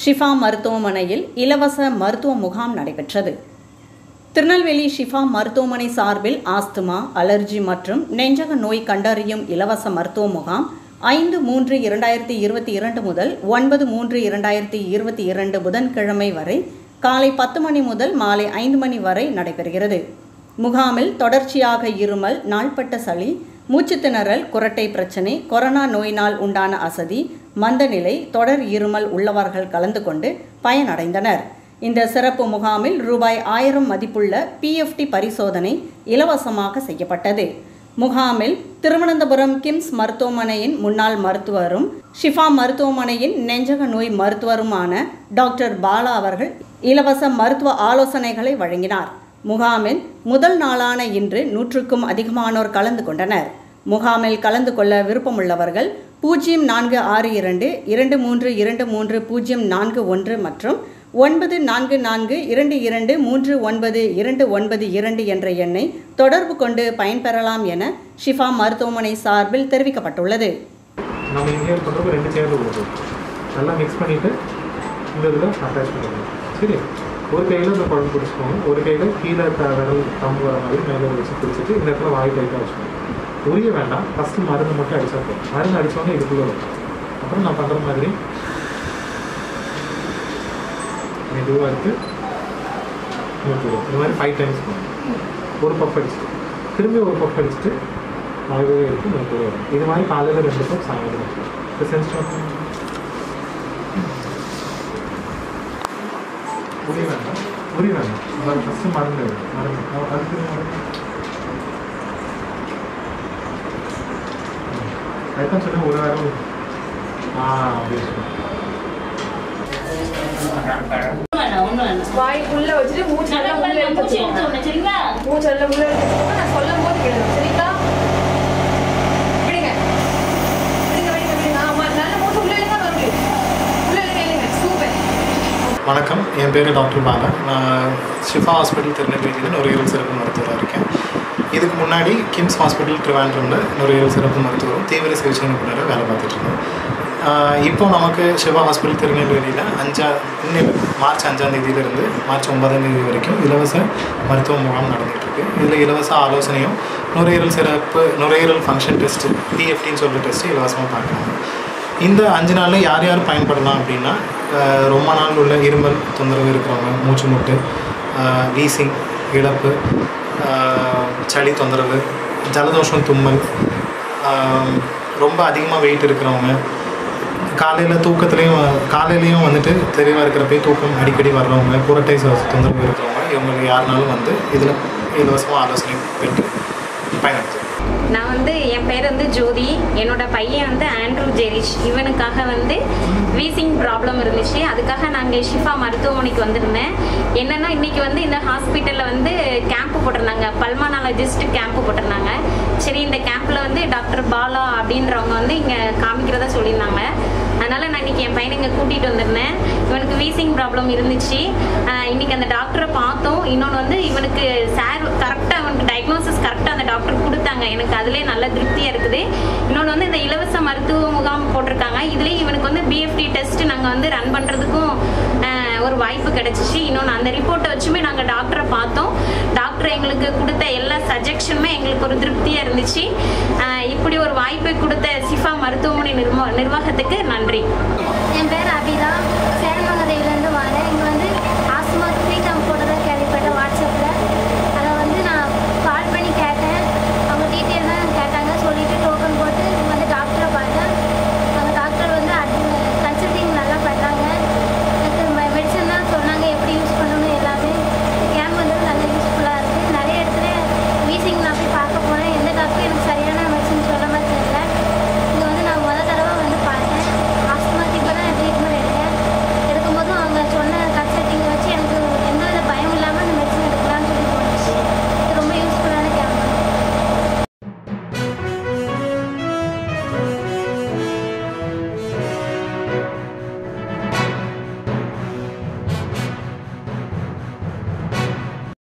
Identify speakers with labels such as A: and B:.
A: ஷிஃபா மருத்துவமனையில் இலவச மருத்துவ முகாம் நடைபெற்றது திருநெல்வேலி ஷிஃபா மருத்துவமனை சார்பில் ஆஸ்துமா அலர்ஜி மற்றும் நெஞ்சக நோய் கண்டறியும் இலவச மருத்துவ முகாம் ஐந்து மூன்று இரண்டாயிரத்தி இருபத்தி இரண்டு முதல் ஒன்பது மூன்று இரண்டாயிரத்தி இருபத்தி இரண்டு புதன்கிழமை வரை காலை பத்து மணி முதல் மாலை ஐந்து மணி வரை நடைபெறுகிறது முகாமில் தொடர்ச்சியாக இருமல் நாள்பட்ட சளி மூச்சுத்திணறல் குரட்டை பிரச்சனை கொரோனா நோயினால் உண்டான அசதி மந்தநிலை தொடர் இருமல் உள்ளவர்கள் கலந்து கொண்டு பயனடைந்தனர் இந்த சிறப்பு முகாமில் ரூபாய் ஆயிரம் மதிப்புள்ள பிஎஃப்டி பரிசோதனை இலவசமாக செய்யப்பட்டது முகாமில் திருவனந்தபுரம் கிம்ஸ் மருத்துவமனையின் முன்னாள் மருத்துவரும் ஷிஃபா மருத்துவமனையின் நெஞ்சக நோய் மருத்துவருமான டாக்டர் பாலா அவர்கள் இலவச மருத்துவ ஆலோசனைகளை வழங்கினார் முகாமில் முதல் நாளான இன்று நூற்றுக்கும் அதிகமானோர் கலந்து கொண்டனர் முகாமில் கலந்து கொள்ள விருப்பமுள்ளவர்கள் பூஜ்ஜியம் நான்கு ஆறு இரண்டு இரண்டு மூன்று இரண்டு மூன்று பூஜ்ஜியம் நான்கு ஒன்று மற்றும் ஒன்பது நான்கு நான்கு இரண்டு இரண்டு மூன்று ஒன்பது இரண்டு ஒன்பது இரண்டு என்ற எண்ணை தொடர்பு கொண்டு பயன்பெறலாம் என ஷிஃபா மருத்துவமனை சார்பில் தெரிவிக்கப்பட்டுள்ளது
B: நம்ம இன்ஹேல் பண்ணுறப்ப ரெண்டு சேர்ந்து கொடுக்கும் நல்லா மிக்ஸ் பண்ணிவிட்டு இந்த இதில் அட்டாச் பண்ணிடணும் சரி ஒரு கையில் இந்த குழம்பு பிடிச்சிக்கோங்க ஒரு கையில் கீழே த விரல் தம்பு வர மாதிரி மேலே வச்சு பிடிச்சிட்டு இந்த இடத்துல வாய் டைட்டாக வச்சுக்கோங்க உரிய வேண்டாம் ஃபஸ்ட்டு மருந்து மட்டும் அடிச்சா போதும் மருந்து அடித்தோன்னே இதுக்குள்ளே வரும் அப்புறம் நான் பண்ணுற மாதிரி மெதுவாக எடுத்து நிறுத்திடும் இந்த மாதிரி ஃபைவ் டைம்ஸ் பண்ணும் ஒரு பஃப் அடிச்சுட்டு திரும்பி ஒரு பஃப் அடிச்சுட்டு வாய்வே எடுத்து நிறுத்தவே வரும் இது மாதிரி காலையில் ரெண்டு பஃப் சாயங்காலம் ரெண்டு puff. இப்போ சென்ஸ் புரிய வேண்டாம் புரிய வேண்டாம் அதாவது ஃபஸ்ட்டு மருந்து எடு. மருந்து அஹ் அதுக்கு மருந்து அதுதான் சொன்னேன் ஒரு வாரம் ஆ அப்படின்னு சொன்னேன்
C: வாய்க்குள்ள வச்சுட்டு மூச்சு நல்லா உள்ள இழுத்துக்கோங்க
D: சரிங்களா
C: மூச்சு நல்லா உள்ள இழுத்துக்கோங்க நான் சொல்லும் போது கேளுங்க சரிங்களா விடுங்க விடுங்க விடுங்க விடுங்க ஆமா நல்ல மூச்சு உள்ள இழுங்க மறுபடியும் உள்ள இழுங்க இழுங்க சூப்பர்
B: வணக்கம் என் பேர் டாக்டர் பாலா நான் ஷிஃபா ஹாஸ்பிட்டல் திருநெல்வேலியில் நுரையீரல் சிறப்பு மருத்துவராக இருக்கேன் இதுக்கு முன்னாடி கிம்ஸ் ஹாஸ்பிட்டல் ட்ரிவாண்ட்ரமில் நுரையீரல் சிறப்பு மருத்துவரும் தீவிர சிகிச்சை நிபுணராக வேலை பார்த்துட்டு இருந்தோம் ஆஹ் இப்போ நமக்கு சிவா ஹாஸ்பிட்டல் திருநெல்வேலியில் அஞ்சா இன்னும் மார்ச் அஞ்சாம் தேதியிலிருந்து மார்ச் ஒன்பதாம் தேதி வரைக்கும் இலவச மருத்துவ முகாம் நடந்துட்டு இருக்கு இதில் இலவச ஆலோசனையும் நுரையீரல் சிறப்பு நுரையீரல் ஃபங்க்ஷன் டெஸ்ட் பிஎஃப்டின்னு சொல்கிற டெஸ்ட் இலவசமாக பார்க்கலாம் இந்த அஞ்சு நாளில் யார் யார் பயன்படலாம் அப்படின்னா ஆஹ் ரொம்ப நாள் உள்ள இருமல் தொந்தரவு இருக்கிறவங்க மூச்சு முட்டு ஆஹ் வீசிங் இழப்பு ஆஹ் சளி தொந்தரவு ஜலதோஷம் தும்மல் ஆஹ் ரொம்ப அதிகமாக வெயிட் இருக்கிறவங்க காலையில் தூக்கத்துலேயும் காலையிலையும் வந்துட்டு தெளிவாக இருக்கிறப்பே தூக்கம் அடிக்கடி வர்றவங்க புரட்டை ச- தொந்தரவு இருக்கிறவங்க இவங்களுக்கு யாருனாலும் வந்து இதில் இலவசமாக ஆலோசனை பெற்று பயன்படுத்து
D: நான் வந்து என் பேர் வந்து ஜோதி என்னோட பையன் வந்து ஆண்ட்ரூ ஜெரிஷ் இவனுக்காக வந்து வீசிங் ப்ராப்ளம் இருந்துச்சு அதுக்காக நாங்கள் ஷிஃபா மருத்துவமனைக்கு வந்திருந்தேன் என்னன்னா இன்னைக்கு வந்து இந்த ஹாஸ்பிட்டலில் வந்து கேம்ப் போட்டிருந்தாங்க பல்மானாலஜிஸ்ட் கேம்ப் போட்டிருந்தாங்க சரி இந்த கேம்ப்பில் வந்து டாக்டர் பாலா அப்படின்றவங்க வந்து இங்கே காமிக்கிறதா சொல்லியிருந்தாங்க அதனால நான் இன்னைக்கு என் பையனை இங்கே கூட்டிகிட்டு வந்திருந்தேன் இவனுக்கு வீசிங் ப்ராப்ளம் இருந்துச்சு ஆஹ் இன்னைக்கு அந்த டாக்டரை பார்த்தோம் இன்னொன்று வந்து இவனுக்கு சார் கரெக்டாக அவனுக்கு டயக்னோசிஸ் கரெக்டாக அந்த டாக்டர் கொடுத்தாங்க எனக்கு அதுலேயே நல்ல திருப்தியாக இருக்குது இன்னொன்று வந்து இந்த இலவச மருத்துவ முகாம் போட்டிருக்காங்க இதுலேயும் இவனுக்கு வந்து பிஎஃப்டி டெஸ்ட் நாங்கள் வந்து ரன் பண்ணுறதுக்கும் ஒரு வாய்ப்பு கிடைச்சிச்சு இன்னொன்று அந்த ரிப்போர்ட்டை வச்சுமே நாங்கள் டாக்டரை பார்த்தோம் டாக்டர் எங்களுக்கு கொடுத்த எல்லா சஜெக்ஷனுமே எங்களுக்கு ஒரு திருப்தியாக இருந்துச்சு ஆஹ் இப்படி ஒரு வாய்ப்பை கொடுத்த சிஃபா மருத்துவமனை நிர்வா நிர்வாகத்துக்கு நன்றி
E: என் பேர் அபிதா சே